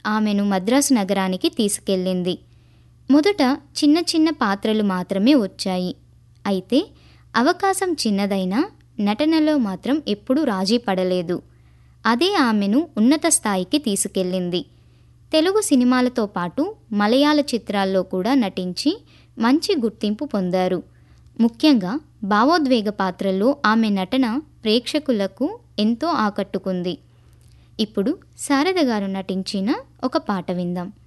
ఆమెను మద్రాసు నగరానికి తీసుకెళ్ళింది మొదట చిన్న చిన్న పాత్రలు మాత్రమే వచ్చాయి అయితే అవకాశం చిన్నదైనా నటనలో మాత్రం ఎప్పుడూ రాజీ పడలేదు అదే ఆమెను ఉన్నత స్థాయికి తీసుకెళ్ళింది తెలుగు సినిమాలతో పాటు మలయాళ చిత్రాల్లో కూడా నటించి మంచి గుర్తింపు పొందారు ముఖ్యంగా భావోద్వేగ పాత్రల్లో ఆమె నటన ప్రేక్షకులకు ఎంతో ఆకట్టుకుంది ఇప్పుడు శారద గారు నటించిన ఒక పాట విందాం